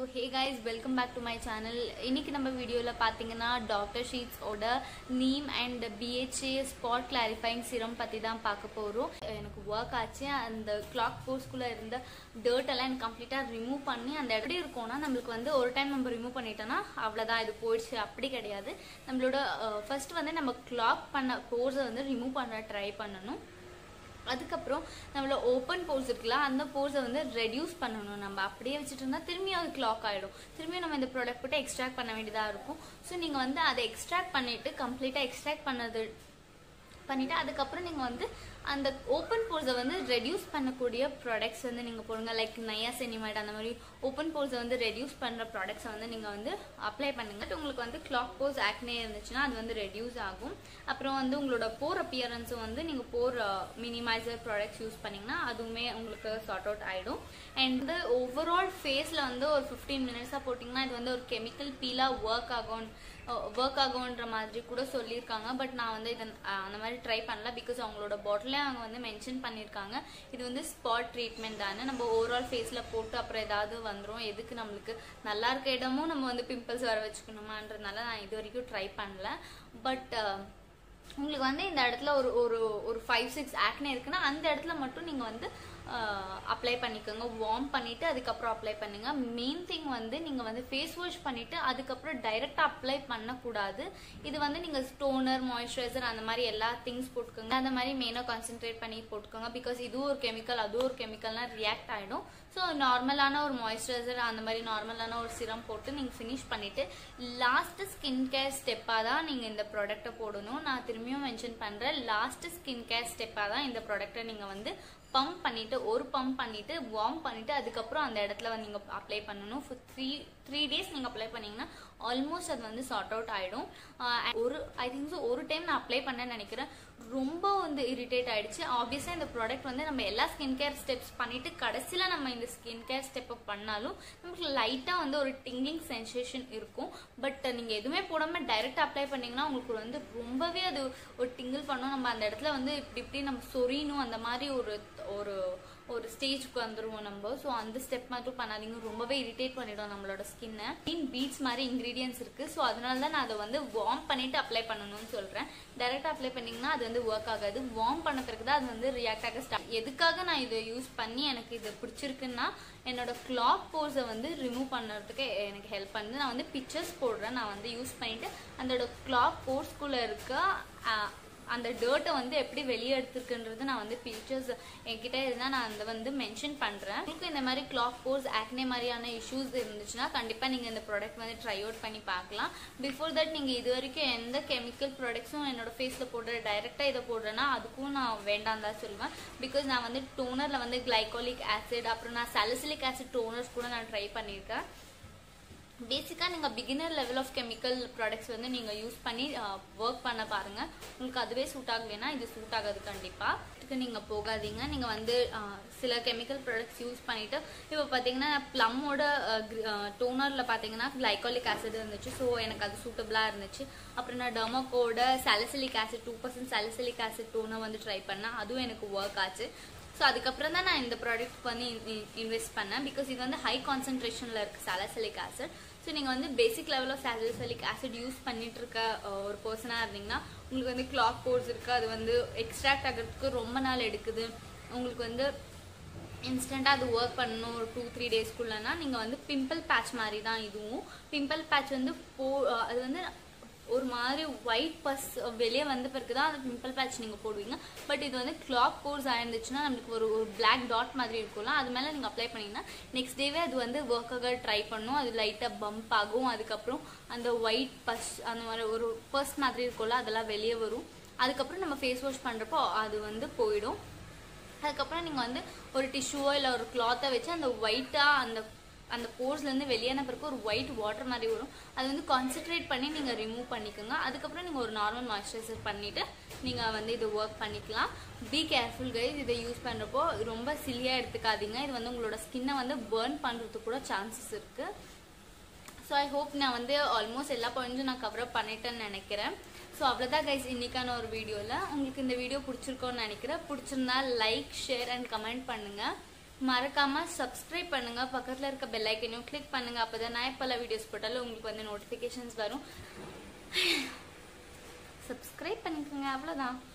hey guys welcome back to my channel இன்னைக்கு நம்ம வீடியோவில் பார்த்தீங்கன்னா டாக்டர் ஷீட்ஸோட neem and BHA spot clarifying serum பற்றி தான் பார்க்க போகிறோம் எனக்கு ஒர்க் ஆச்சு அந்த கிளாக் போர்ஸ்குள்ளே இருந்த டர்ட் எல்லாம் எனக்கு கம்ப்ளீட்டாக ரிமூவ் பண்ணி அந்த எப்படி இருக்கும்னா நம்மளுக்கு வந்து ஒரு டைம் நம்ம ரிமூவ் பண்ணிட்டோம்னா அவ்வளோதான் இது போயிடுச்சு அப்படி கிடையாது நம்மளோட ஃபர்ஸ்ட் வந்து நம்ம கிளாக் பண்ண போர்ஸை வந்து ரிமூவ் பண்ண ட்ரை பண்ணணும் அதுக்கப்புறம் நம்மள ஓப்பன் போர்ஸ் இருக்குல்ல அந்த போர்ஸை வந்து ரெடியூஸ் பண்ணணும் நம்ம அப்படியே வச்சுட்டு இருந்தால் திரும்பியும் அது கிளாக் ஆகிடும் திரும்பியும் நம்ம இந்த ப்ராடக்ட் போட்டு எக்ஸ்ட்ராக்ட் பண்ண வேண்டியதாக இருக்கும் ஸோ நீங்கள் வந்து அதை எக்ஸ்ட்ராக்ட் பண்ணிவிட்டு கம்ப்ளீட்டாக எக்ஸ்ட்ராக்ட் பண்ணது பண்ணிவிட்டு அதுக்கப்புறம் நீங்கள் வந்து அந்த ஓப்பன் போர்ஸை வந்து ரெடியூஸ் பண்ணக்கூடிய ப்ராடக்ட்ஸ் வந்து நீங்கள் போடுங்க லைக் நையா செனிமைட் அந்த மாதிரி ஓப்பன் போர்ஸை வந்து ரெடியூஸ் பண்ணுற ப்ராடக்ட்ஸை வந்து நீங்கள் வந்து அப்ளை பண்ணுங்க உங்களுக்கு வந்து கிளாக் போர்ஸ் ஆக்னே இருந்துச்சுன்னா அது வந்து ரெடியூஸ் ஆகும் அப்புறம் வந்து உங்களோட போர் அப்பியரன்ஸும் வந்து நீங்கள் போர் மினிமைசர் ப்ராடக்ட்ஸ் யூஸ் பண்ணிங்கன்னா அதுவுமே உங்களுக்கு சார்ட் அவுட் ஆகிடும் அண்ட் வந்து ஓவரால் ஃபேஸில் வந்து ஒரு ஃபிஃப்டீன் மினிட்ஸாக போட்டிங்கன்னா இது வந்து ஒரு கெமிக்கல் பீலாக ஒர்க் ஆகும் ஒர்க் ஆகும்ன்ற மாதிரி கூட சொல்லியிருக்காங்க பட் நான் வந்து இதை அந்த மாதிரி ட்ரை பண்ணல பிகாஸ் அவங்களோட பாட்டிலே அவங்க வந்து மென்ஷன் பண்ணியிருக்காங்க இது வந்து ஸ்பாட் ட்ரீட்மெண்ட் தானே நம்ம ஓவரால் ஃபேஸில் போட்டு அப்புறம் ஏதாவது வந்துடும் எதுக்கு நம்மளுக்கு நல்லா இருக்க இடமும் நம்ம வந்து பிம்பிள்ஸ் வர வச்சுக்கணுமான்றதுனால நான் இது வரைக்கும் ட்ரை பண்ணல பட் உங்களுக்கு வந்து இந்த இடத்துல ஒரு ஒரு ஒரு ஃபைவ் சிக்ஸ் ஆக்னே இருக்குன்னா அந்த இடத்துல மட்டும் நீங்கள் வந்து அப்ளை பண்ணிக்கோங்க வார்ம் பண்ணிவிட்டு அதுக்கப்புறம் அப்ளை பண்ணுங்க மெயின் திங் வந்து நீங்கள் வந்து ஃபேஸ் வாஷ் பண்ணிவிட்டு அதுக்கப்புறம் டைரெக்டாக அப்ளை பண்ணக்கூடாது இது வந்து நீங்கள் ஸ்டோனர் மாய்ஸ்சரைசர் அந்த மாதிரி எல்லா திங்ஸ் போட்டுக்கோங்க அந்த மாதிரி மெயினாக கான்சென்ட்ரேட் பண்ணி போட்டுக்கோங்க பிகாஸ் இதுவும் ஒரு கெமிக்கல் அதுவும் ஒரு கெமிக்கல்னால் ரியாக்ட் ஆகிடும் ஸோ நார்மலான ஒரு மாய்ஸ்சரைசர் அந்த மாதிரி நார்மலான ஒரு சிரம் போட்டு நீங்கள் ஃபினிஷ் பண்ணிவிட்டு லாஸ்ட்டு ஸ்கின் கேர் ஸ்டெப்பாக தான் நீங்கள் இந்த ப்ராடக்ட்டை போடணும் நான் திரும்பியும் மென்ஷன் பண்ணுறேன் லாஸ்ட்டு ஸ்கின் கேர் ஸ்டெப்பாக தான் இந்த ப்ராடக்ட்டை நீங்கள் வந்து பம்ப் பண்ணிட்டு ஒரு பம்ப் பண்ணிட்டு வார்ம் பண்ணிட்டு அதுக்கப்புறம் அந்த இடத்துல வந்து நீங்க அப்ளை பண்ணணும் த்ரீ த்ரீ டேஸ் நீங்க அப்ளை பண்ணீங்கன்னா ஆல்மோஸ்ட் அது வந்து சார்ட் அவுட் ஆயிடும் ஒரு ஐ திங்க் ஸோ ஒரு டைம் நான் அப்ளை பண்ணேன்னு நினைக்கிறேன் ரொம்ப வந்து இரிட்டேட் ஆயிடுச்சு ஆப்வியஸாக இந்த ப்ராடக்ட் வந்து நம்ம எல்லா ஸ்கின் கேர் ஸ்டெப்ஸ் பண்ணிட்டு கடைசியில் நம்ம இந்த ஸ்கின் கேர் ஸ்டெப்பை பண்ணாலும் நமக்கு லைட்டாக வந்து ஒரு டிங்கிங் சென்சேஷன் இருக்கும் பட் நீங்கள் எதுவுமே போடாமல் டைரெக்ட் அப்ளை பண்ணீங்கன்னா உங்களுக்கு வந்து ரொம்பவே அது ஒரு டிங்கிள் பண்ணும் நம்ம அந்த இடத்துல வந்து இப்படி இப்படி நம்ம சொரியணும் அந்த மாதிரி ஒரு ஒரு ஒரு ஸ்டேஜ்க்கு வந்துருவோம் நம்ம ஸோ அந்த ஸ்டெப் மட்டும் பண்ணாதீங்க ரொம்பவே இரிட்டேட் பண்ணிடும் நம்மளோட ஸ்கின்னை மீன் பீட்ஸ் மாதிரி இன்க்ரீடியன்ஸ் இருக்கு ஸோ அதனால தான் நான் அதை வந்து வார்ம் பண்ணிட்டு அப்ளை பண்ணணும்னு சொல்றேன் டைரக்டா அப்ளை பண்ணீங்கன்னா அது வந்து ஒர்க் ஆகாது வார்ம் பண்ண பிறகு தான் அது வந்து ரியாக்ட் ஆக ஸ்டார்ட் எதுக்காக நான் இதை யூஸ் பண்ணி எனக்கு இது பிடிச்சிருக்குன்னா என்னோட கிளாக் போர்ஸை வந்து ரிமூவ் பண்ணுறதுக்கு எனக்கு ஹெல்ப் பண்ணுது நான் வந்து பிக்சர்ஸ் போடுறேன் நான் வந்து யூஸ் பண்ணிட்டு அதோட கிளாக் போர்ஸ்குள்ளே இருக்க அந்த டேர்ட்டை வந்து எப்படி வெளியே எடுத்துருக்குன்றது நான் வந்து பிக்சர்ஸ் என்கிட்ட இருந்தால் நான் அதை வந்து மென்ஷன் பண்ணுறேன் உங்களுக்கு இந்த மாதிரி கிளாக் போர்ஸ் ஆக்னே மாதிரியான இஷ்யூஸ் இருந்துச்சுன்னா கண்டிப்பாக நீங்கள் இந்த ப்ராடக்ட் வந்து ட்ரை அவுட் பண்ணி பார்க்கலாம் பிஃபோர் தட் நீங்கள் இது வரைக்கும் எந்த கெமிக்கல் ப்ராடக்ட்ஸும் என்னோட ஃபேஸில் போடுற டைரெக்டாக இதை போடுறேன்னா அதுக்கும் நான் வேண்டாம் தான் சொல்லுவேன் பிகாஸ் நான் வந்து டோனரில் வந்து கிளைகோலிக் ஆசிட் அப்புறம் நான் சாலிசிலிக் ஆசிட் டோனர்ஸ் கூட நான் ட்ரை பண்ணியிருக்கேன் பேசிக்காக நீங்கள் beginner level of chemical products வந்து நீங்கள் யூஸ் பண்ணி ஒர்க் பண்ண பாருங்கள் உங்களுக்கு அதுவே சூட் ஆகலைன்னா இது சூட் ஆகாது கண்டிப்பாக இதுக்கு நீங்கள் போகாதீங்க நீங்கள் வந்து சில கெமிக்கல் ப்ராடக்ட்ஸ் யூஸ் பண்ணிவிட்டு இப்போ பார்த்தீங்கன்னா ப்ளம்மோட டோனரில் பார்த்தீங்கன்னா கிளைகாலிக் ஆசிட் இருந்துச்சு ஸோ எனக்கு அது சூட்டபுளாக இருந்துச்சு அப்புறம் நான் டொமோக்கோட salicylic acid two percent salicylic acid toner வந்து ட்ரை பண்ணேன் அதுவும் எனக்கு ஒர்க் ஆச்சு ஸோ அதுக்கப்புறம் தான் நான் இந்த ப்ராடக்ட் வந்து இன்வெஸ்ட் பண்ணேன் பிகாஸ் இது வந்து ஹை கான்சன்ட்ரேஷனில் இருக்குது சாலசலிக் ஆசிட் ஸோ நீங்கள் வந்து basic level of salicylic acid use பண்ணிட்டு இருக்க ஒரு பர்சனாக இருந்தீங்கன்னா உங்களுக்கு வந்து கிளாக் போர்ஸ் இருக்குது அது வந்து எக்ஸ்ட்ராக்ட் ஆகிறதுக்கு ரொம்ப நாள் எடுக்குது உங்களுக்கு வந்து இன்ஸ்டண்ட்டாக அது ஒர்க் பண்ணணும் ஒரு டூ த்ரீ டேஸ்க்குள்ளனா நீங்கள் வந்து பிம்பிள் பேட்ச் மாதிரி தான் இதுவும் பிம்பிள் பேட்ச் வந்து போ அது வந்து ஒரு மாதிரி ஒயிட் பஸ் வெளியே வந்த பிறகு தான் அந்த பிம்பிள் பேட்ச் நீங்கள் போடுவீங்க பட் இது வந்து கிளாக் கோர்ஸ் ஆயிருந்துச்சுன்னா நம்மளுக்கு ஒரு ஒரு பிளாக் டாட் மாதிரி இருக்கும்ல அது மேலே நீங்கள் அப்ளை பண்ணிங்கன்னா நெக்ஸ்ட் டேவே அது வந்து ஒர்க்காக ட்ரை பண்ணும் அது லைட்டாக பம்ப் ஆகும் அதுக்கப்புறம் அந்த ஒயிட் பஸ் அந்த மாதிரி ஒரு பர்ஸ் மாதிரி இருக்கும்ல அதெல்லாம் வெளியே வரும் அதுக்கப்புறம் நம்ம ஃபேஸ் வாஷ் பண்ணுறப்போ அது வந்து போயிடும் அதுக்கப்புறம் நீங்கள் வந்து ஒரு டிஷ்யூவோ இல்லை ஒரு கிளாத்தை வச்சு அந்த ஒயிட்டாக அந்த அந்த போர்ஸ்லேருந்து வெளியான பிறகு ஒரு ஒயிட் வாட்டர் மாதிரி வரும் அது வந்து கான்சென்ட்ரேட் பண்ணி நீங்கள் ரிமூவ் பண்ணிக்கோங்க அதுக்கப்புறம் நீங்கள் ஒரு நார்மல் மாய்ஸ்சரைசர் பண்ணிவிட்டு நீங்கள் வந்து இது ஒர்க் பண்ணிக்கலாம் பி கேர்ஃபுல் கைஸ் இதை யூஸ் பண்ணுறப்போ ரொம்ப சில்லியாக எடுத்துக்காதீங்க இது வந்து உங்களோட ஸ்கின்னை வந்து பேர்ன் பண்ணுறதுக்கு கூட சான்சஸ் இருக்குது ஸோ ஐ ஹோப் நான் வந்து ஆல்மோஸ்ட் எல்லா பாயிண்ட்ஸும் நான் கவர் அப் பண்ணிட்டேன்னு நினைக்கிறேன் ஸோ அவ்வளோதான் கைஸ் இன்னைக்கான ஒரு வீடியோவில் உங்களுக்கு இந்த வீடியோ பிடிச்சிருக்கோன்னு நினைக்கிறேன் பிடிச்சிருந்தா லைக் ஷேர் அண்ட் கமெண்ட் பண்ணுங்கள் மறக்காம சப்ஸ்கிரைப் பண்ணுங்க பக்கத்துல இருக்க பெல் ஐக்கனையும் கிளிக் பண்ணுங்க அப்பதான் நான் எப்பல வீடியோஸ் போட்டாலும் உங்களுக்கு வந்து நோட்டிபிகேஷன்ஸ் வரும் சப்ஸ்கிரைப் பண்ணிக்கோங்க அவ்வளவுதான்